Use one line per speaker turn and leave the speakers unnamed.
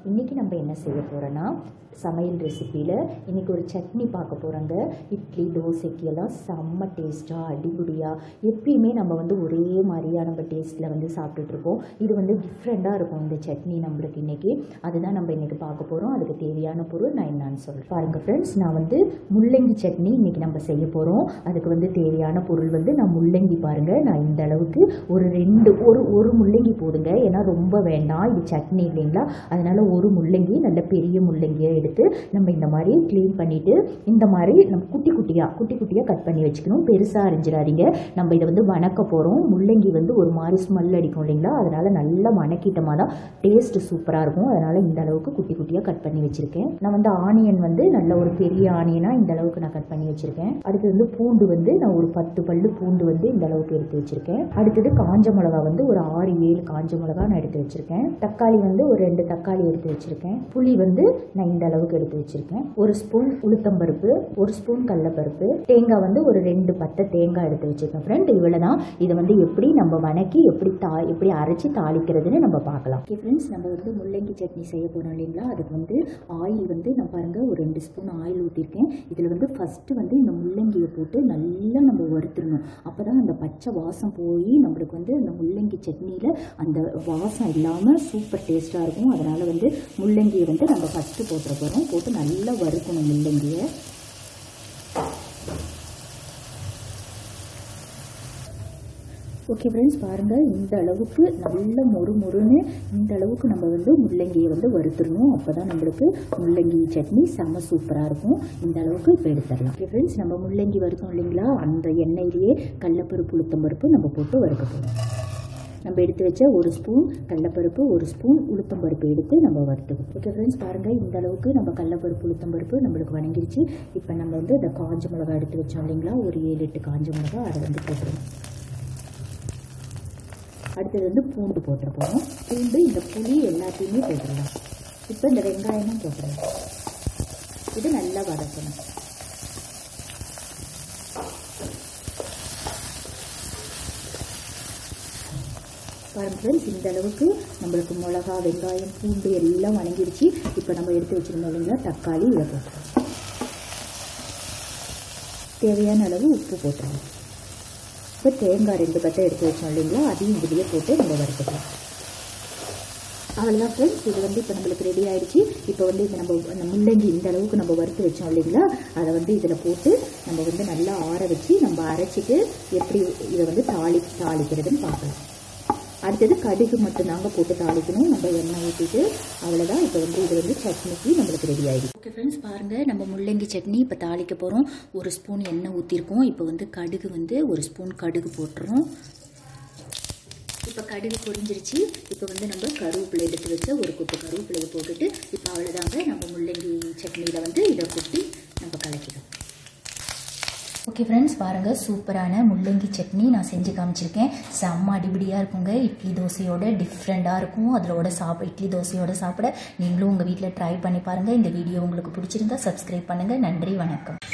இன்றைக்கி நம்ம என்ன செய்ய போகிறோன்னா சமையல் ரெசிப்பியில் இன்றைக்கி ஒரு சட்னி பார்க்க போகிறோங்க இட்லி தோசைக்கு எல்லாம் செம்ம டேஸ்ட்டாக அடிபுடியாக எப்பயுமே நம்ம வந்து ஒரே மாதிரியாக நம்ம டேஸ்ட்டில் வந்து சாப்பிட்டுட்ருக்கோம் இது வந்து டிஃப்ரெண்ட்டாக இருக்கும் இந்த சட்னி நம்மளுக்கு இன்றைக்கி அதுதான் நம்ம இன்றைக்கி பார்க்க போகிறோம் அதுக்கு தேவையான பொருள் நான் என்னன்னு சொல்கிறேன் பாருங்கள் ஃப்ரெண்ட்ஸ் நான் வந்து முள்ளங்கி சட்னி இன்றைக்கி நம்ம செய்ய போகிறோம் அதுக்கு வந்து தேவையான பொருள் வந்து நான் முள்ளங்கி பாருங்கள் நான் இந்த அளவுக்கு ஒரு ரெண்டு ஒரு ஒரு முள்ளங்கி போதுங்க ஏன்னா ரொம்ப வேண்டாம் இது சட்னி இல்லைங்களா அதனால் ஒரு முள்ளங்கி நல்ல பெரிய முள்ளங்கியை எடுத்து நம்ம இந்த மாதிரி க்ளீன் பண்ணிவிட்டு இந்த மாதிரி நம்ம குட்டி குட்டியாக குட்டி குட்டியாக கட் பண்ணி வச்சுக்கணும் பெருசாக அரிஞ்சிடாதீங்க நம்ம இதை வந்து வணக்க போகிறோம் முள்ளங்கி வந்து ஒரு மாதிரி ஸ்மெல் அடிக்கும் இல்லைங்களா அதனால் நல்லா வணக்கிட்டோமா தான் டேஸ்ட்டு சூப்பராக இருக்கும் அதனால் இந்த அளவுக்கு குட்டி குட்டியாக கட் பண்ணி வச்சுருக்கேன் நான் வந்து ஆனியன் வந்து நல்ல ஒரு பெரிய ஆனியனாக இந்த அளவுக்கு நான் கட் பண்ணி வச்சுருக்கேன் அடுத்து வந்து பூண்டு வந்து நான் ஒரு பத்து பல்லு பூண்டு வந்து இந்த அளவுக்கு எடுத்து வச்சுருக்கேன் அடுத்தது காஞ்ச மிளகா வந்து ஒரு ஆறு ஏழு காஞ்ச மிளகா நான் எடுத்து வச்சுருக்கேன் தக்காளி வந்து ஒரு ரெண்டு தக்காளி எடுத்து வச்சுருக்கேன் புளி வந்து நான் இந்த அளவுக்கு எடுத்து வச்சுருக்கேன் ஒரு ஸ்பூன் உளுத்தம்பருப்பு ஒரு ஸ்பூன் கடலப்பருப்பு தேங்காய் வந்து ஒரு ரெண்டு பட்டை தேங்காய் எடுத்து வச்சுருக்கேன் ஃப்ரெண்ட் இவ்வளோ தான் இதை வந்து எப்படி நம்ம வணக்கி எப்படி தா எப்படி அரைச்சி தாளிக்கிறதுன்னு நம்ம பார்க்கலாம் ஓகே ஃப்ரெண்ட்ஸ் நம்ம வந்து முள்ளங்கி சட்னி செய்ய போகிறோம் இல்லைங்களா அதுக்கு வந்து ஆயில் வந்து நான் பாருங்கள் ஒரு ரெண்டு ஸ்பூன் ஆயில் ஊற்றிருக்கேன் இதில் வந்து ஃபஸ்ட்டு வந்து இந்த முள்ளங்கியை போட்டு நல்லா நம்ம வறுத்துடணும் அப்போ தான் அந்த பச்சை வாசம் போய் நம்மளுக்கு வந்து அந்த முள்ளங்கி சட்னியில் அந்த வாசம் இல்லாமல் சூப்பர் டேஸ்ட்டாக இருக்கும் அதனால் வந்து முள்ளங்கியை வந்து நம்ம ஃபஸ்ட்டு போட்டுற போகிறோம் போட்டு நல்லா வறுக்கணும் முள்ளங்கியை ஓகே ஃப்ரெண்ட்ஸ் பாருங்கள் இந்த அளவுக்கு நல்ல மொறு மொறுன்னு இந்த அளவுக்கு நம்ம வந்து முள்ளங்கியை வந்து வறுத்துடணும் அப்போ தான் நம்மளுக்கு முள்ளங்கி சட்னி செம்ம சூப்பராக இருக்கும் இந்த அளவுக்கு இப்போ எடுத்துடலாம் ஓகே ஃப்ரெண்ட்ஸ் நம்ம முள்ளங்கி வறுத்தோம் இல்லைங்களா அந்த எண்ணெயிலேயே கடலப்பருப்பு உளுத்தம்பருப்பு நம்ம போட்டு வறுக்க போகிறோம் நம்ம எடுத்து வச்ச ஒரு ஸ்பூன் கடலப்பருப்பு ஒரு ஸ்பூன் உளுத்தம்பருப்பு எடுத்து நம்ம வறுத்துக்கணும் ஓகே ஃப்ரெண்ட்ஸ் பாருங்கள் இந்த அளவுக்கு நம்ம கடலப்பருப்பு உளுத்தம்பருப்பு நம்மளுக்கு வணங்கிருச்சு இப்போ நம்ம வந்து இந்த காஞ்ச மிளகா எடுத்து வச்சோம் இல்லைங்களா ஒரு ஏழு எட்டு காஞ்ச மிளகா அதை வந்து போட்டுருவோம் அடுத்தது வந்து பூண்டு போட்டுருப்போம் பூண்டு இந்த புளி எல்லாத்தையுமே போட்டுடலாம் இப்போ இந்த வெங்காயமும் போட்டுடலாம் இது நல்லா வதக்கணும் பாருங்க ஃப்ரெண்ட்ஸ் இந்த அளவுக்கு நம்மளுக்கு மிளகா வெங்காயம் பூண்டு எல்லாம் வணங்கிடுச்சு இப்போ நம்ம எடுத்து வச்சுருந்தோம் இல்லைங்களா தக்காளி இதை போட்டுருவோம் தேவையான அளவு உப்பு போட்டுருவோம் இப்போ தேங்காய் ரெண்டு பட்டை எடுத்து வச்சோம் இல்லைங்களா அதையும் இதுலேயே போட்டு நம்ம வறுத்துக்கலாம் அவ்வளோதான் ஃப்ரெண்ட்ஸ் இது வந்து இப்போ நம்மளுக்கு ரெடி ஆயிடுச்சு இப்போ வந்து இது நம்ம அந்த முள்ளங்கி இந்த அளவுக்கு நம்ம வறுத்து வச்சோம் இல்லைங்களா அதை வந்து இதில் போட்டு நம்ம வந்து நல்லா ஆற வச்சு நம்ம அரைச்சிட்டு எப்படி இதை வந்து தாளி தாளிக்கிறதுன்னு பார்க்கலாம் அடுத்தது கடுகு மட்டும்தாங்க போட்டு தாளிக்கணும் நம்ம எண்ணெய் ஊற்றிட்டு அவ்வளோதான் இப்போ வந்து இது வந்து சட்னிக்கு நம்மளுக்கு ரெடி ஆகிடுச்சு ஓகே ஃப்ரெண்ட்ஸ் பாருங்கள் நம்ம முள்ளங்கி சட்னி இப்போ தாளிக்க போகிறோம் ஒரு ஸ்பூன் எண்ணெய் ஊற்றிருக்கோம் இப்போ வந்து கடுகு வந்து ஒரு ஸ்பூன் கடுகு போட்டுறோம் இப்போ கடுகு பொரிஞ்சிருச்சு இப்போ வந்து நம்ம கருவேப்பிலை எடுத்து வச்ச ஒரு கொட்டு கருவேப்பிலையை போட்டுட்டு இப்போ அவ்வளோதாங்க நம்ம முள்ளங்கி சட்னியில் வந்து இதை கொட்டி நம்ம கலக்கிடும் ஓகே ஃப்ரெண்ட்ஸ் பாருங்கள் சூப்பரான முள்ளங்கி சட்னி நான் செஞ்சு காமிச்சிருக்கேன் செம்ம அடிபடியாக இருக்குங்க இட்லி தோசையோட டிஃப்ரெண்ட்டாக இருக்கும் அதோட சாப்பிட இட்லி தோசையோட சாப்பிட நீங்களும் உங்கள் வீட்டில் ட்ரை பண்ணி பாருங்கள் இந்த வீடியோ உங்களுக்கு பிடிச்சிருந்தா சப்ஸ்கிரைப் பண்ணுங்கள் நன்றி வணக்கம்